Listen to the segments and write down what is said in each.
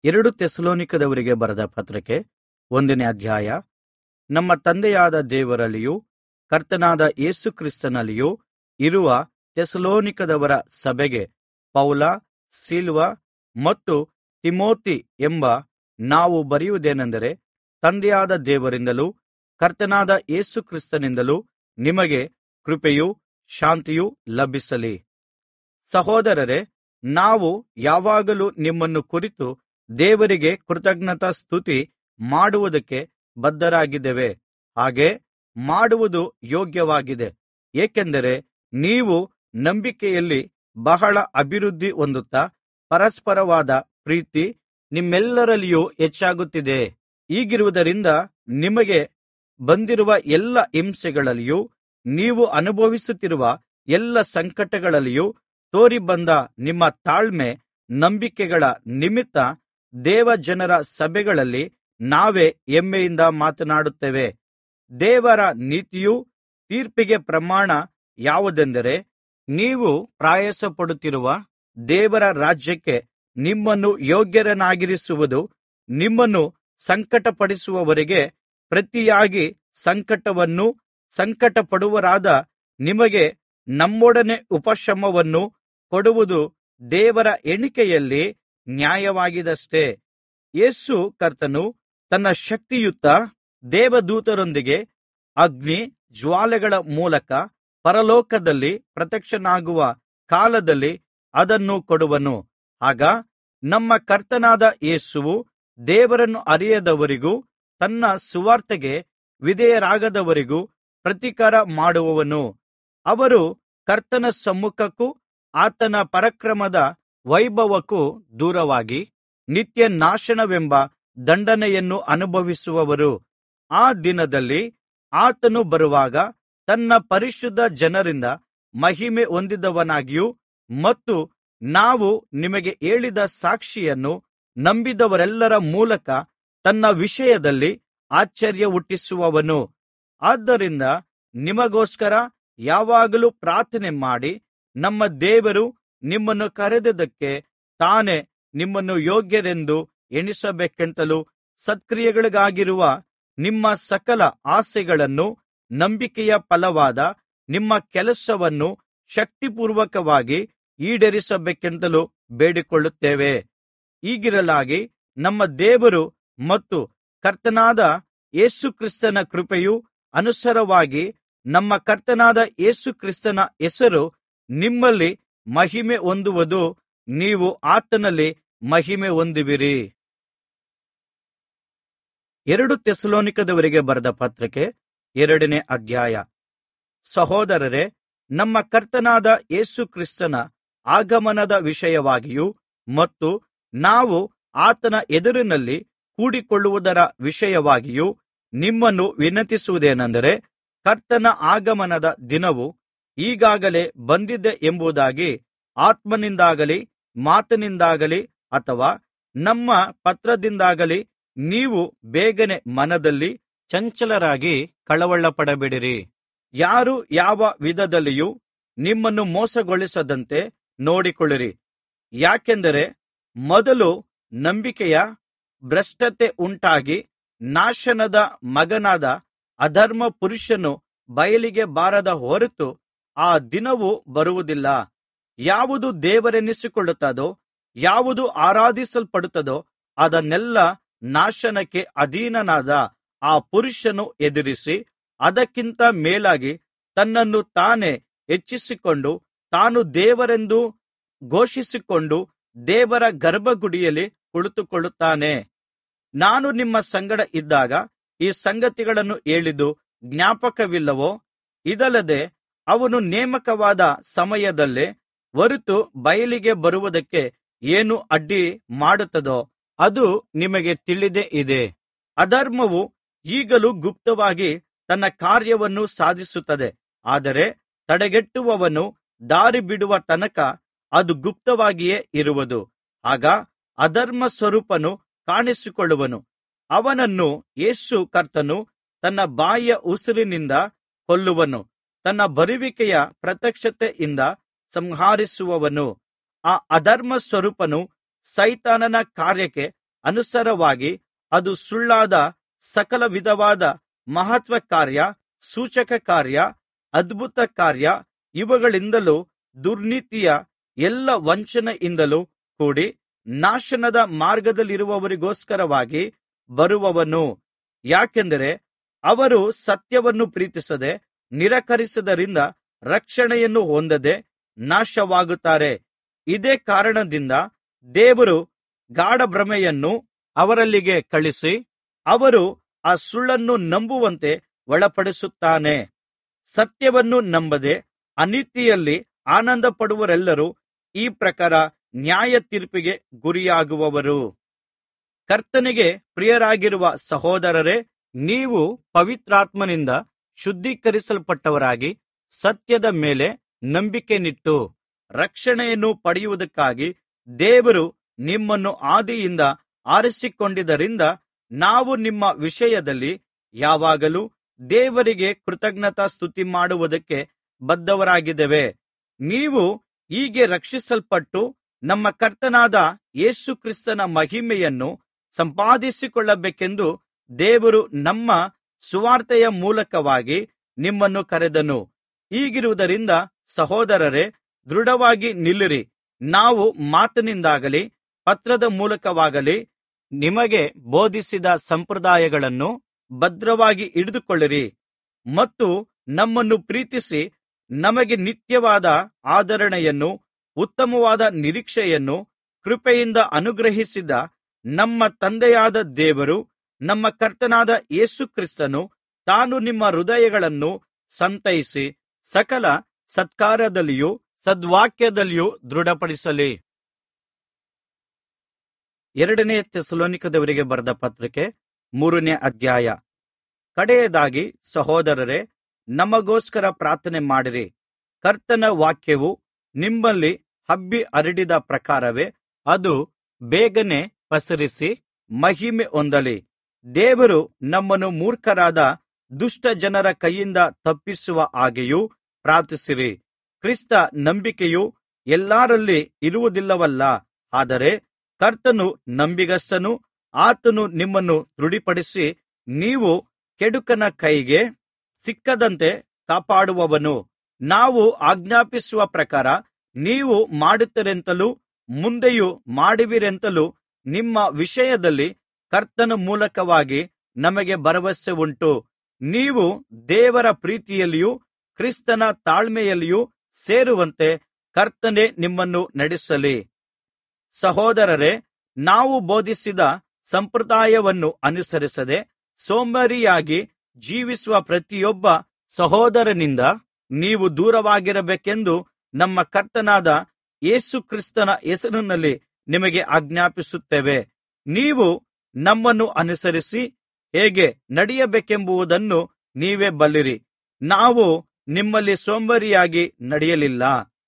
ಎರಡು ಥೆಸಲೋನಿಕದವರಿಗೆ ಬರೆದ ಪತ್ರಕ್ಕೆ ಒಂದನೇ ಅಧ್ಯಾಯ ನಮ್ಮ ತಂದೆಯಾದ ದೇವರಲ್ಲಿಯೂ ಕರ್ತನಾದ ಯೇಸು ಕ್ರಿಸ್ತನಲ್ಲಿಯೂ ಇರುವ ಥೆಸಲೋನಿಕದವರ ಸಭೆಗೆ ಪೌಲ ಸಿಲ್ವ ಮತ್ತು ತಿಮೋತಿ ಎಂಬ ನಾವು ಬರೆಯುವುದೇನೆಂದರೆ ತಂದೆಯಾದ ದೇವರಿಂದಲೂ ಕರ್ತನಾದ ಯೇಸು ಕ್ರಿಸ್ತನಿಂದಲೂ ನಿಮಗೆ ಕೃಪೆಯೂ ಶಾಂತಿಯೂ ಲಭಿಸಲಿ ಸಹೋದರರೇ ನಾವು ಯಾವಾಗಲೂ ನಿಮ್ಮನ್ನು ಕುರಿತು ದೇವರಿಗೆ ಕೃತಜ್ಞತಾಸ್ತುತಿ ಮಾಡುವುದಕ್ಕೆ ಬದ್ಧರಾಗಿದ್ದೇವೆ ಹಾಗೆ ಮಾಡುವುದು ಯೋಗ್ಯವಾಗಿದೆ ಏಕೆಂದರೆ ನೀವು ನಂಬಿಕೆಯಲ್ಲಿ ಬಹಳ ಅಭಿವೃದ್ಧಿ ಹೊಂದುತ್ತಾ ಪರಸ್ಪರವಾದ ಪ್ರೀತಿ ನಿಮ್ಮೆಲ್ಲರಲ್ಲಿಯೂ ಹೆಚ್ಚಾಗುತ್ತಿದೆ ಹೀಗಿರುವುದರಿಂದ ನಿಮಗೆ ಬಂದಿರುವ ಎಲ್ಲ ಹಿಂಸೆಗಳಲ್ಲಿಯೂ ನೀವು ಅನುಭವಿಸುತ್ತಿರುವ ಎಲ್ಲ ಸಂಕಟಗಳಲ್ಲಿಯೂ ತೋರಿಬಂದ ನಿಮ್ಮ ತಾಳ್ಮೆ ನಂಬಿಕೆಗಳ ನಿಮಿತ್ತ ದೇವಜನರ ಸಭೆಗಳಲ್ಲಿ ನಾವೇ ಹೆಮ್ಮೆಯಿಂದ ಮಾತನಾಡುತ್ತೇವೆ ದೇವರ ನೀತಿಯೂ ತೀರ್ಪಿಗೆ ಪ್ರಮಾಣ ಯಾವುದೆಂದರೆ ನೀವು ಪ್ರಯಾಸಪಡುತ್ತಿರುವ ದೇವರ ರಾಜ್ಯಕ್ಕೆ ನಿಮ್ಮನ್ನು ಯೋಗ್ಯರನ್ನಾಗಿರಿಸುವುದು ನಿಮ್ಮನ್ನು ಸಂಕಟಪಡಿಸುವವರಿಗೆ ಪ್ರತಿಯಾಗಿ ಸಂಕಟವನ್ನೂ ಸಂಕಟಪಡುವರಾದ ನಿಮಗೆ ನಮ್ಮೊಡನೆ ಉಪಶಮನವನ್ನು ಕೊಡುವುದು ದೇವರ ಎಣಿಕೆಯಲ್ಲಿ ನ್ಯಾಯವಾಗಿದೆಯಷ್ಟೆ ಯೇಸು ಕರ್ತನು ತನ್ನ ಶಕ್ತಿಯುತ ದೇವದೂತರೊಂದಿಗೆ ಅಗ್ನಿ ಜ್ವಾಲೆಗಳ ಮೂಲಕ ಪರಲೋಕದಲ್ಲಿ ಪ್ರತ್ಯಕ್ಷನಾಗುವ ಕಾಲದಲ್ಲಿ ಅದನ್ನು ಕೊಡುವನು ಆಗ ನಮ್ಮ ಕರ್ತನಾದ ಯೇಸುವು ದೇವರನ್ನು ಅರಿಯದವರಿಗೂ ತನ್ನ ಸುವಾರ್ತೆಗೆ ವಿಧೇಯರಾಗದವರಿಗೂ ಪ್ರತಿಕಾರ ಮಾಡುವನು ಅವರು ಕರ್ತನ ಸಮ್ಮುಖಕ್ಕೂ ಆತನ ಪರಾಕ್ರಮದ ವೈಭವಕ್ಕೂ ದೂರವಾಗಿ ನಿತ್ಯ ನಾಶನವೆಂಬ ದಂಡನೆಯನ್ನು ಅನುಭವಿಸುವರು ಆ ದಿನದಲ್ಲಿ ಆತನು ಬರುವಾಗ ತನ್ನ ಪರಿಶುದ್ಧ ಜನರಿಂದ ಮಹಿಮೆ ಹೊಂದಿದವನಾಗಿಯೂ ಮತ್ತು ನಾವು ನಿಮಗೆ ಹೇಳಿದ ಸಾಕ್ಷಿಯನ್ನು ನಂಬಿದವರೆಲ್ಲರ ಮೂಲಕ ತನ್ನ ವಿಷಯದಲ್ಲಿ ಆಶ್ಚರ್ಯ ಹುಟ್ಟಿಸುವವನು ಆದ್ದರಿಂದ ನಿಮಗೋಸ್ಕರ ಯಾವಾಗಲೂ ಪ್ರಾರ್ಥನೆ ಮಾಡಿ ನಮ್ಮ ದೇವರು ನಿಮ್ಮನ್ನು ಕರೆದದ್ದಕ್ಕೆ ತಾನೇ ನಿಮ್ಮನ್ನು ಯೋಗ್ಯರೆಂದು ಎಣಿಸಬೇಕೆಂತಲೂ ಸತ್ಕ್ರಿಯೆಗಳಿಗಾಗಿರುವ ನಿಮ್ಮ ಸಕಲ ಆಸೆಗಳನ್ನು ನಂಬಿಕೆಯ ಫಲವಾದ ನಿಮ್ಮ ಕೆಲಸವನ್ನು ಶಕ್ತಿಪೂರ್ವಕವಾಗಿ ಈಡೇರಿಸಬೇಕೆಂತಲೂ ಬೇಡಿಕೊಳ್ಳುತ್ತೇವೆ ಹೀಗಿರಲಾಗಿ ನಮ್ಮ ದೇವರು ಮತ್ತು ಕರ್ತನಾದ ಯೇಸು ಕ್ರಿಸ್ತನ ಕೃಪೆಯು ಅನುಸಾರವಾಗಿ ನಮ್ಮ ಕರ್ತನಾದ ಯೇಸು ಕ್ರಿಸ್ತನ ಹೆಸರು ನಿಮ್ಮಲ್ಲಿ ಮಹಿಮೆ ಹೊಂದುವುದು ನೀವು ಆತನಲ್ಲಿ ಮಹಿಮೆ ಹೊಂದುವಿರಿ ಎರಡು ಥೆಸಲೋನಿಕದವರಿಗೆ ಬರೆದ ಪತ್ರಕ್ಕೆ ಎರಡನೇ ಅಧ್ಯಾಯ ಸಹೋದರರೇ ನಮ್ಮ ಕರ್ತನಾದ ಯೇಸು ಕ್ರಿಸ್ತನ ಆಗಮನದ ವಿಷಯವಾಗಿಯೂ ಮತ್ತು ನಾವು ಆತನ ಎದುರಿನಲ್ಲಿ ಕೂಡಿಕೊಳ್ಳುವುದರ ವಿಷಯವಾಗಿಯೂ ನಿಮ್ಮನ್ನು ವಿನಂತಿಸುವುದೇನೆಂದರೆ ಕರ್ತನ ಆಗಮನದ ದಿನವು ಈಗಾಗಲೇ ಬಂದಿದೆ ಎಂಬುದಾಗಿ ಆತ್ಮನಿಂದಾಗಲಿ ಮಾತಿನಿಂದಾಗಲಿ ಅಥವಾ ನಮ್ಮ ಪತ್ರದಿಂದಾಗಲಿ ನೀವು ಬೇಗನೆ ಮನದಲ್ಲಿ ಚಂಚಲರಾಗಿ ಕಳವಳಪಡಬೇಡಿರಿ ಯಾರು ಯಾವ ವಿಧದಲ್ಲಿಯೂ ನಿಮ್ಮನ್ನು ಮೋಸಗೊಳಿಸದಂತೆ ನೋಡಿಕೊಳ್ಳಿರಿ ಯಾಕೆಂದರೆ ಮೊದಲು ನಂಬಿಕೆಯ ಭ್ರಷ್ಟತೆ ಉಂಟಾಗಿ ನಾಶನದ ಮಗನಾದ ಅಧರ್ಮ ಪುರುಷನು ಬಯಲಿಗೆ ಬಾರದ ಹೊರತು ಆ ದಿನವು ಬರುವುದಿಲ್ಲ ಯಾವುದು ದೇವರೆನಿಸಿಕೊಳ್ಳುತ್ತದೋ ಯಾವುದು ಆರಾಧಿಸಲ್ಪಡುತ್ತದೋ ಅದನ್ನೆಲ್ಲ ನಾಶನಕ್ಕೆ ಅಧೀನನಾದ ಆ ಪುರುಷನು ಎದುರಿಸಿ ಅದಕ್ಕಿಂತ ಮೇಲಾಗಿ ತನ್ನನ್ನು ತಾನೇ ಹೆಚ್ಚಿಸಿಕೊಂಡು ತಾನು ದೇವರೆಂದು ಘೋಷಿಸಿಕೊಂಡು ದೇವರ ಗರ್ಭಗುಡಿಯಲ್ಲಿ ಕುಳಿತುಕೊಳ್ಳುತ್ತಾನೆ ನಾನು ನಿಮ್ಮ ಸಂಗಡ ಇದ್ದಾಗ ಈ ಸಂಗತಿಗಳನ್ನು ಹೇಳಿದ್ದು ಜ್ಞಾಪಕವಿಲ್ಲವೋ ಇದಲ್ಲದೆ ಅವನು ನೇಮಕವಾದ ಸಮಯದಲ್ಲೇ ಹೊರತು ಬಯಲಿಗೆ ಬರುವುದಕ್ಕೆ ಏನು ಅಡ್ಡಿ ಮಾಡುತ್ತದೋ ಅದು ನಿಮಗೆ ತಿಳಿದೇ ಇದೆ ಅಧರ್ಮವು ಈಗಲೂ ಗುಪ್ತವಾಗಿ ತನ್ನ ಕಾರ್ಯವನ್ನು ಸಾಧಿಸುತ್ತದೆ ಆದರೆ ತಡೆಗಟ್ಟುವವನು ದಾರಿ ಬಿಡುವ ತನಕ ಅದು ಗುಪ್ತವಾಗಿಯೇ ಇರುವುದು ಆಗ ಅಧರ್ಮ ಸ್ವರೂಪನು ಕಾಣಿಸಿಕೊಳ್ಳುವನು ಅವನನ್ನು ಯೇಸು ಕರ್ತನು ತನ್ನ ಬಾಯಿಯ ಉಸಿರಿನಿಂದ ಕೊಲ್ಲುವನು ತನ್ನ ಬರುವಿಕೆಯ ಪ್ರತ್ಯಕ್ಷತೆಯಿಂದ ಸಂಹರಿಸುವವನು ಆ ಅಧರ್ಮ ಸ್ವರೂಪನು ಸೈತಾನನ ಕಾರ್ಯಕ್ಕೆ ಅನುಸಾರವಾಗಿ ಅದು ಸುಳ್ಳಾದ ಸಕಲ ವಿಧವಾದ ಮಹತ್ವ ಕಾರ್ಯ ಸೂಚಕ ಕಾರ್ಯ ಅದ್ಭುತ ಕಾರ್ಯ ಇವುಗಳಿಂದಲೂ ದುರ್ನೀತಿಯ ಎಲ್ಲ ವಂಚನೆಯಿಂದಲೂ ಕೂಡಿ ನಾಶನದ ಮಾರ್ಗದಲ್ಲಿರುವವರಿಗೋಸ್ಕರವಾಗಿ ಬರುವವನು ಯಾಕೆಂದರೆ ಅವರು ಸತ್ಯವನ್ನು ಪ್ರೀತಿಸದೆ ನಿರಾಕರಿಸಿದ್ದರಿಂದ ರಕ್ಷಣೆಯನ್ನು ಹೊಂದದೆ ನಾಶವಾಗುತ್ತಾರೆ ಇದೇ ಕಾರಣದಿಂದ ದೇವರು ಗಾಢಭ್ರಮೆಯನ್ನು ಅವರಲ್ಲಿಗೆ ಕಳಿಸಿ ಅವರು ಆ ಸುಳ್ಳನ್ನು ನಂಬುವಂತೆ ಒಳಪಡಿಸುತ್ತಾನೆ ಸತ್ಯವನ್ನು ನಂಬದೆ ಅನೀತಿಯಲ್ಲಿ ಆನಂದಪಡುವವರೆಲ್ಲರೂ ಈ ಪ್ರಕಾರ ನ್ಯಾಯ ತೀರ್ಪಿಗೆ ಗುರಿಯಾಗುವರು ಕರ್ತನಿಗೆ ಪ್ರಿಯರಾಗಿರುವ ಸಹೋದರರೇ ನೀವು ಪವಿತ್ರಾತ್ಮನಿಂದ ಶುದ್ಧೀಕರಿಸಲ್ಪಟ್ಟವರಾಗಿ ಸತ್ಯದ ಮೇಲೆ ನಂಬಿಕೆನಿಟ್ಟು ರಕ್ಷಣೆಯನ್ನು ಪಡೆಯುವುದಕ್ಕಾಗಿ ದೇವರು ನಿಮ್ಮನ್ನು ಆದಿಯಿಂದ ಆರಿಸಿಕೊಂಡಿದ್ದರಿಂದ ನಾವು ನಿಮ್ಮ ವಿಷಯದಲ್ಲಿ ಯಾವಾಗಲೂ ದೇವರಿಗೆ ಕೃತಜ್ಞತಾ ಸ್ತುತಿ ಮಾಡುವುದಕ್ಕೆ ಬದ್ಧರಾಗಿದ್ದೇವೆ ನೀವು ಹೀಗೆ ರಕ್ಷಿಸಲ್ಪಟ್ಟು ನಮ್ಮ ಕರ್ತನಾದ ಯೇಸು ಕ್ರಿಸ್ತನ ಮಹಿಮೆಯನ್ನು ಸಂಪಾದಿಸಿಕೊಳ್ಳಬೇಕೆಂದು ದೇವರು ನಮ್ಮ ಸುವಾರ್ತೆಯ ಮೂಲಕವಾಗಿ ನಿಮ್ಮನ್ನು ಕರೆದನು ಹೀಗಿರುವುದರಿಂದ ಸಹೋದರರೇ ದೃಢವಾಗಿ ನಿಲ್ಲಿರಿ ನಾವು ಮಾತಿನಿಂದಾಗಲಿ ಪತ್ರದ ಮೂಲಕವಾಗಲಿ ನಿಮಗೆ ಬೋಧಿಸಿದ ಸಂಪ್ರದಾಯಗಳನ್ನು ಭದ್ರವಾಗಿ ಹಿಡಿದುಕೊಳ್ಳಿರಿ ಮತ್ತು ನಮ್ಮನ್ನು ಪ್ರೀತಿಸಿ ನಮಗೆ ನಿತ್ಯವಾದ ಆದರಣೆಯನ್ನು ಉತ್ತಮವಾದ ನಿರೀಕ್ಷೆಯನ್ನು ಕೃಪೆಯಿಂದ ಅನುಗ್ರಹಿಸಿದ ನಮ್ಮ ತಂದೆಯಾದ ದೇವರು ನಮ್ಮ ಕರ್ತನಾದ ಯೇಸು ಕ್ರಿಸ್ತನು ತಾನು ನಿಮ್ಮ ಹೃದಯಗಳನ್ನು ಸಂತೈಸಿ ಸಕಲ ಸತ್ಕಾರ್ಯದಲ್ಲಿಯೂ ಸದ್ವಾಕ್ಯದಲ್ಲಿಯೂ ದೃಢಪಡಿಸಲಿ ಎರಡನೇ ಥೆಸಲೋನಿಕದವರಿಗೆ ಬರೆದ ಪತ್ರಿಕೆ ಮೂರನೇ ಅಧ್ಯಾಯ ಕಡೆಯದಾಗಿ ಸಹೋದರರೇ ನಮಗೋಸ್ಕರ ಪ್ರಾರ್ಥನೆ ಮಾಡಿರಿ ಕರ್ತನ ವಾಕ್ಯವು ನಿಮ್ಮಲ್ಲಿ ಹಬ್ಬಿ ಹರಡಿದ ಪ್ರಕಾರವೇ ಅದು ಬೇಗನೆ ಪಸರಿಸಿ ಮಹಿಮೆ ಹೊಂದಲಿ ದೇವರು ನಮ್ಮನ್ನು ಮೂರ್ಖರಾದ ದುಷ್ಟ ಜನರ ಕೈಯಿಂದ ತಪ್ಪಿಸುವ ಹಾಗೆಯೂ ಪ್ರಾರ್ಥಿಸಿರಿ ಕ್ರಿಸ್ತ ನಂಬಿಕೆಯು ಎಲ್ಲರಲ್ಲಿ ಇರುವುದಿಲ್ಲವಲ್ಲ ಆದರೆ ಕರ್ತನು ನಂಬಿಗಸ್ತನು ಆತನು ನಿಮ್ಮನ್ನು ದೃಢಪಡಿಸಿ ನೀವು ಕೆಡುಕನ ಕೈಗೆ ಸಿಕ್ಕದಂತೆ ಕಾಪಾಡುವವನು ನಾವು ಆಜ್ಞಾಪಿಸುವ ಪ್ರಕಾರ ನೀವು ಮಾಡುತ್ತೀರೆಂತಲೂ ಮುಂದೆಯೂ ಮಾಡುವಿರೆಂತಲೂ ನಿಮ್ಮ ವಿಷಯದಲ್ಲಿ ಕರ್ತನ ಮೂಲಕವಾಗಿ ನಮಗೆ ಭರವಸೆ ಉಂಟು ನೀವು ದೇವರ ಪ್ರೀತಿಯಲ್ಲಿಯೂ ಕ್ರಿಸ್ತನ ತಾಳ್ಮೆಯಲ್ಲಿಯೂ ಸೇರುವಂತೆ ಕರ್ತನೇ ನಿಮ್ಮನ್ನು ನಡೆಸಲಿ ಸಹೋದರರೇ ನಾವು ಬೋಧಿಸಿದ ಸಂಪ್ರದಾಯವನ್ನು ಅನುಸರಿಸದೆ ಸೋಮಾರಿಯಾಗಿ ಜೀವಿಸುವ ಪ್ರತಿಯೊಬ್ಬ ಸಹೋದರನಿಂದ ನೀವು ದೂರವಾಗಿರಬೇಕೆಂದು ನಮ್ಮ ಕರ್ತನಾದ ಯೇಸು ಕ್ರಿಸ್ತನ ಹೆಸರಿನಲ್ಲಿ ನಿಮಗೆ ಆಜ್ಞಾಪಿಸುತ್ತೇವೆ ನೀವು ನಮ್ಮನ್ನು ಅನುಸರಿಸಿ ಹೇಗೆ ನಡೆಯಬೇಕೆಂಬುದನ್ನು ನೀವೇ ಬಲ್ಲಿರಿ ನಾವು ನಿಮ್ಮಲ್ಲಿ ಸೋಂಬೇರಿಯಾಗಿ ನಡೆಯಲಿಲ್ಲ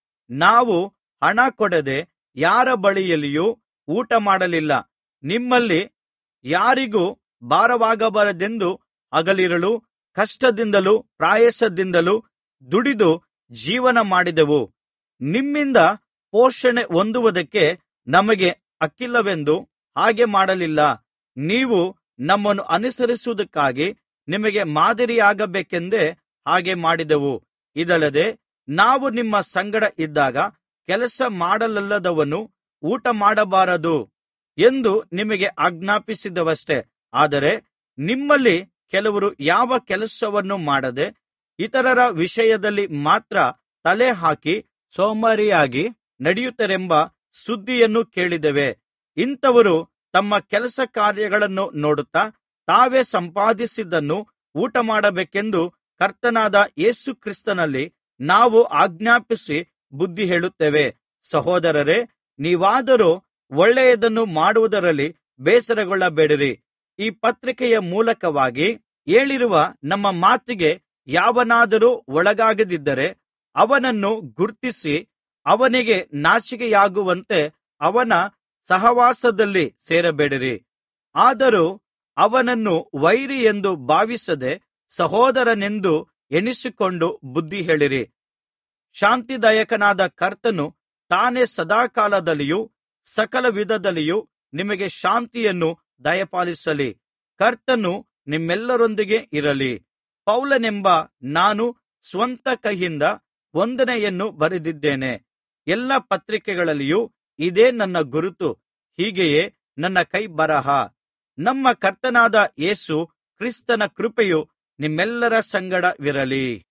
ನಾವು ಹಣ ಕೊಡದೆ ಯಾರ ಬಳಿಯಲ್ಲಿಯೂ ಊಟ ಮಾಡಲಿಲ್ಲ ನಿಮ್ಮಲ್ಲಿ ಯಾರಿಗೂ ಭಾರವಾಗಬಾರದೆಂದು ಹಗಲಿರುಳು ಕಷ್ಟದಿಂದಲೂ ಪ್ರಯಾಸದಿಂದಲೂ ದುಡಿದು ಜೀವನ ಮಾಡಿದೆವು ನಿಮ್ಮಿಂದ ಪೋಷಣೆ ಹೊಂದುವುದಕ್ಕೆ ನಮಗೆ ಹಕ್ಕಿಲ್ಲವೆಂದು ಹಾಗೆ ಮಾಡಲಿಲ್ಲ ನೀವು ನಮ್ಮನ್ನು ಅನುಸರಿಸುವುದಕ್ಕಾಗಿ ನಿಮಗೆ ಮಾದರಿಯಾಗಬೇಕೆಂದೇ ಹಾಗೆ ಮಾಡಿದೆವು ಇದಲ್ಲದೆ ನಾವು ನಿಮ್ಮ ಸಂಗಡ ಇದ್ದಾಗ ಕೆಲಸ ಮಾಡಲಲ್ಲದವನು ಊಟ ಮಾಡಬಾರದು ಎಂದು ನಿಮಗೆ ಆಜ್ಞಾಪಿಸಿದವಷ್ಟೇ ಆದರೆ ನಿಮ್ಮಲ್ಲಿ ಕೆಲವರು ಯಾವ ಕೆಲಸವನ್ನು ಮಾಡದೆ ಇತರರ ವಿಷಯದಲ್ಲಿ ಮಾತ್ರ ತಲೆ ಹಾಕಿ ಸೋಮಾರಿಯಾಗಿ ನಡೆಯುತ್ತಾರೆಂಬ ಸುದ್ದಿಯನ್ನು ಕೇಳಿದೆವು ಇಂಥವರು ತಮ್ಮ ಕೆಲಸ ಕಾರ್ಯಗಳನ್ನು ನೋಡುತ್ತಾ ತಾವೇ ಸಂಪಾದಿಸಿದ್ದನ್ನು ಊಟ ಮಾಡಬೇಕೆಂದು ಕರ್ತನಾದ ಯೇಸು ಕ್ರಿಸ್ತನಲ್ಲಿ ನಾವು ಆಜ್ಞಾಪಿಸಿ ಬುದ್ಧಿ ಹೇಳುತ್ತೇವೆ ಸಹೋದರರೇ ನೀವಾದರೋ ಒಳ್ಳೆಯದನ್ನು ಮಾಡುವುದರಲ್ಲಿ ಬೇಸರಗೊಳ್ಳಬೇಡಿರಿ ಈ ಪತ್ರಿಕೆಯ ಮೂಲಕವಾಗಿ ಹೇಳಿರುವ ನಮ್ಮ ಮಾತಿಗೆ ಯಾವನಾದರೂ ಒಳಗಾಗದಿದ್ದರೆ ಅವನನ್ನು ಗುರ್ತಿಸಿ ಅವನಿಗೆ ನಾಚಿಕೆಯಾಗುವಂತೆ ಅವನ ಸಹವಾಸದಲ್ಲಿ ಸೇರಬೇಡಿರಿ ಆದರೂ ಅವನನ್ನು ವೈರಿ ಎಂದು ಭಾವಿಸದೆ ಸಹೋದರನೆಂದು ಎಣಿಸಿಕೊಂಡು ಬುದ್ಧಿ ಹೇಳಿರಿ ಶಾಂತಿದಾಯಕನಾದ ಕರ್ತನು ತಾನೇ ಸದಾಕಾಲದಲ್ಲಿಯೂ ಸಕಲ ವಿಧದಲ್ಲಿಯೂ ನಿಮಗೆ ಶಾಂತಿಯನ್ನು ದಯಪಾಲಿಸಲಿ ಕರ್ತನು ನಿಮ್ಮೆಲ್ಲರೊಂದಿಗೆ ಇರಲಿ ಪೌಲನೆಂಬ ನಾನು ಸ್ವಂತ ಕೈಯಿಂದ ವಂದನೆಯನ್ನು ಬರೆದಿದ್ದೇನೆ ಎಲ್ಲ ಪತ್ರಿಕೆಗಳಲ್ಲಿಯೂ ಇದೇ ನನ್ನ ಗುರುತು ಹೀಗೆಯೇ ನನ್ನ ಕೈ ಬರಹ ನಮ್ಮ ಕರ್ತನಾದ ಯೇಸು ಕ್ರಿಸ್ತನ ಕೃಪೆಯು ನಿಮ್ಮೆಲ್ಲರ ಸಂಗಡವಿರಲಿ